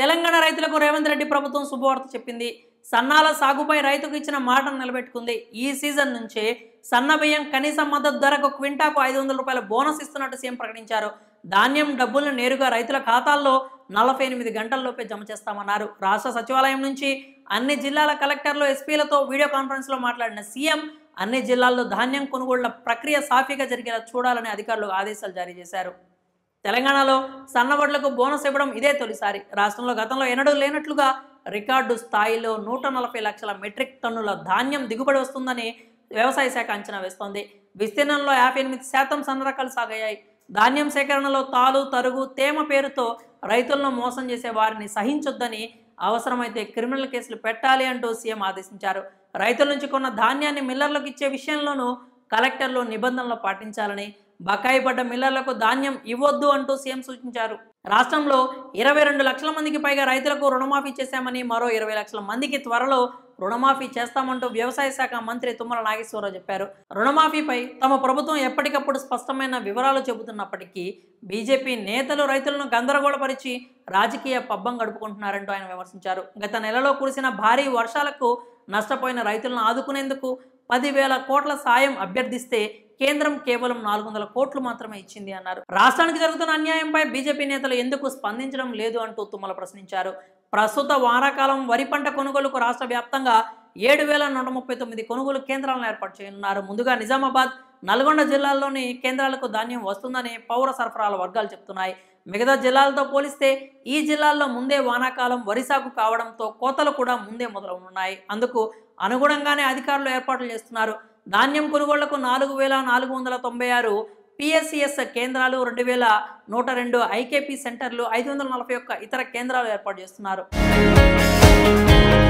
తెలంగాణ రైతులకు రేవంత్ రెడ్డి ప్రభుత్వం శుభవార్త చెప్పింది సన్నాల సాగుపై రైతుకు ఇచ్చిన మాటను నిలబెట్టుకుంది ఈ సీజన్ నుంచే సన్న బియ్యం కనీస మద్దతు ధరకు క్వింటాకు ఐదు వందల రూపాయల బోనస్ ఇస్తున్నట్టు సీఎం ప్రకటించారు ధాన్యం డబ్బులను నేరుగా రైతుల ఖాతాల్లో నలభై ఎనిమిది గంటల్లోపే జమ చేస్తామన్నారు రాష్ట్ర సచివాలయం నుంచి అన్ని జిల్లాల కలెక్టర్లు ఎస్పీలతో వీడియో కాన్ఫరెన్స్లో మాట్లాడిన సీఎం అన్ని జిల్లాల్లో ధాన్యం కొనుగోళ్ల ప్రక్రియ సాఫీగా జరిగేలా చూడాలని అధికారులకు ఆదేశాలు జారీ చేశారు తెలంగాణలో సన్నవడ్లకు బోనస్ ఇవ్వడం ఇదే తొలిసారి రాష్ట్రంలో గతంలో ఎన్నడూ లేనట్లుగా రికార్డు స్థాయిలో నూట నలభై లక్షల మెట్రిక్ టన్నుల ధాన్యం దిగుబడి వస్తుందని వ్యవసాయ శాఖ అంచనా వేస్తోంది విస్తీర్ణంలో యాభై ఎనిమిది శాతం సన్న రకాలు సాగాయి ధాన్యం సేకరణలో తాలు తరుగు తేమ పేరుతో రైతులను మోసం చేసే వారిని సహించొద్దని అవసరమైతే క్రిమినల్ కేసులు పెట్టాలి అంటూ సీఎం ఆదేశించారు రైతుల నుంచి కొన్న ధాన్యాన్ని మిల్లర్లకు ఇచ్చే విషయంలోనూ కలెక్టర్లు నిబంధనలు పాటించాలని బకాయి పడ్డ మిల్లర్లకు ధాన్యం ఇవ్వొద్దు అంటూ సీఎం సూచించారు రాష్ట్రంలో ఇరవై రెండు లక్షల మందికి పైగా రైతులకు రుణమాఫీ చేశామని మరో ఇరవై లక్షల మందికి త్వరలో రుణమాఫీ చేస్తామంటూ వ్యవసాయ శాఖ మంత్రి తుమ్మల నాగేశ్వరరావు చెప్పారు రుణమాఫీపై తమ ప్రభుత్వం ఎప్పటికప్పుడు స్పష్టమైన వివరాలు చెబుతున్నప్పటికీ బీజేపీ నేతలు రైతులను గందరగోళపరిచి రాజకీయ పబ్బం గడుపుకుంటున్నారంటూ ఆయన విమర్శించారు గత నెలలో కురిసిన భారీ వర్షాలకు నష్టపోయిన రైతులను ఆదుకునేందుకు పదివేల కోట్ల సాయం అభ్యర్థిస్తే కేంద్రం కేవలం నాలుగు వందల కోట్లు మాత్రమే ఇచ్చింది అన్నారు రాష్ట్రానికి జరుగుతున్న అన్యాయంపై బీజేపీ నేతలు ఎందుకు స్పందించడం లేదు అంటూ తుమ్మల ప్రశ్నించారు ప్రస్తుత వానాకాలం వరి పంట కొనుగోలుకు రాష్ట్ర వ్యాప్తంగా ఏడు వేల నూట ముప్పై తొమ్మిది కొనుగోలు కేంద్రాలను ఏర్పాటు చేయనున్నారు ముందుగా నిజామాబాద్ నల్గొండ జిల్లాల్లోని కేంద్రాలకు ధాన్యం వస్తుందని పౌర సరఫరాల వర్గాలు చెప్తున్నాయి మిగతా జిల్లాలతో పోలిస్తే ఈ జిల్లాల్లో ముందే వానాకాలం వరి సాగు కావడంతో కోతలు కూడా ముందే మొదలవునున్నాయి అందుకు అనుగుణంగానే అధికారులు ఏర్పాట్లు చేస్తున్నారు ధాన్యం కొనుగోళ్లకు నాలుగు వేల నాలుగు వందల తొంభై ఆరు పిఎస్సిఎస్ కేంద్రాలు రెండు వేల నూట రెండు ఐకేపీ సెంటర్లు ఐదు వందల నలభై ఒక్క ఇతర కేంద్రాలు ఏర్పాటు చేస్తున్నారు